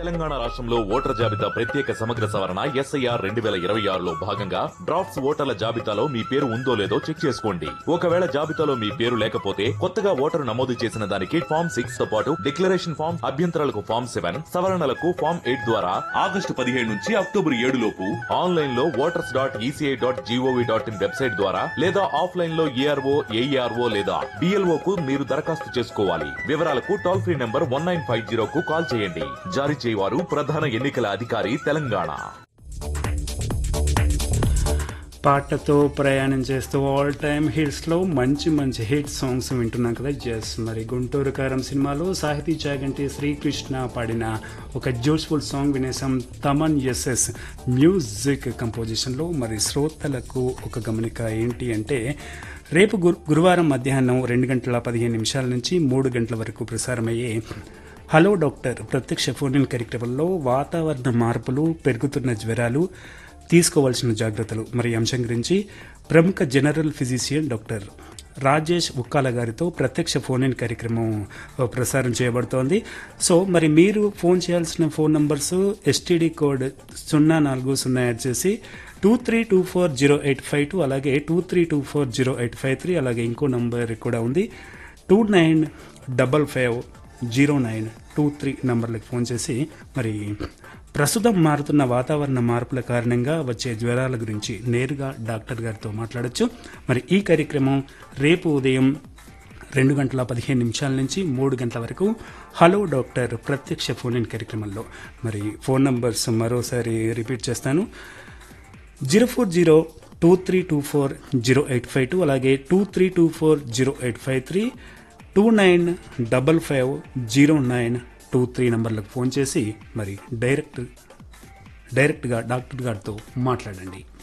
తెలంగాణ రాష్ట్రంలో ఓటర్ జాబితా ప్రత్యేక సమగ్ర సవరణ ఎస్ఐఆర్ రెండు వేల ఇరవై ఆరులో భాగంగా డ్రాఫ్ట్స్ ఓటర్ల జాబితాలో మీ పేరు ఉందో లేదో చెక్ చేసుకోండి ఒకవేళ జాబితాలో మీ పేరు లేకపోతే కొత్తగా ఓటరు నమోదు చేసిన దానికి ఫామ్ సిక్స్ తో పాటు డిక్లరేషన్ ఫామ్ అభ్యంతరాలకు ఫామ్ సెవెన్ సవరణలకు ఫామ్ ఎయిట్ ద్వారా ఆగస్టు పదిహేడు నుంచి అక్టోబర్ ఏడు లోపు ఆన్లైన్ లో voters dot ECI dot GOV dot in website ద్వారా లేదా ఆఫ్లైన్ లో ఏఆర్ఓ ఏఈఆర్ఓ లేదా బిఎల్ఓ కు మీరు దరఖాస్తు చేసుకోవాలి వివరాలకు toll free number one nine five zero కు కాల్ చేయండి జారీ చేయవారు ప్రధాన ఎన్నికల అధికారి తెలంగాణ పాటతో ప్రయాణం చేస్తూ ఆల్ టైమ్ హిట్స్లో మంచి మంచి హిట్ సాంగ్స్ వింటున్నాం కదా జస్ మరి గుంటూరు కారం సినిమాలో సాహితీ చాగంటి శ్రీకృష్ణ పాడిన ఒక జ్యూస్ఫుల్ సాంగ్ వినేసాం తమన్ ఎస్ఎస్ మ్యూజిక్ కంపోజిషన్లో మరి శ్రోతలకు ఒక గమనిక ఏంటి అంటే రేపు గురు గురువారం మధ్యాహ్నం రెండు గంటల పదిహేను నిమిషాల నుంచి మూడు గంటల వరకు ప్రసారమయ్యే హలో డాక్టర్ ప్రత్యక్ష ఫోన్ కార్యక్రమంలో వాతావరణ మార్పులు పెరుగుతున్న జ్వరాలు తీసుకోవాల్సిన జాగ్రత్తలు మరి ఈ అంశం గురించి ప్రముఖ general physician doctor Rajesh Ukkala గారితో ప్రత్యక్ష ఫోన్ ఇన్ కార్యక్రమం ప్రసారం చేయబడుతోంది సో మరి మీరు ఫోన్ చేయాల్సిన ఫోన్ నంబర్స్ ఎస్టీడీ కోడ్ సున్నా నాలుగు సున్నా యాడ్ చేసి two three two four zero eight five two అలాగే two three two four zero eight five three అలాగే ఇంకో నంబర్ కూడా ఉంది two nine double five zero nine two three నంబర్లకు ఫోన్ చేసి మరి ప్రస్తుతం మారుతున్న వాతావరణ మార్పుల కారణంగా వచ్చే జ్వరాల గురించి నేరుగా డాక్టర్ గారితో మాట్లాడొచ్చు మరి ఈ కార్యక్రమం రేపు ఉదయం రెండు గంటల పదిహేను నిమిషాల నుంచి మూడు గంటల వరకు హలో డాక్టర్ ప్రత్యక్ష ఫోన్ ఇన్ కార్యక్రమంలో మరి ఫోన్ నంబర్స్ మరోసారి రిపీట్ చేస్తాను zero four zero two three two four zero eight five two అలాగే two three two four zero eight five three two nine double five zero nine two three నంబర్లకు phone చేసి మరి direct డైరెక్ట్గా doctor గారితో మాట్లాడండి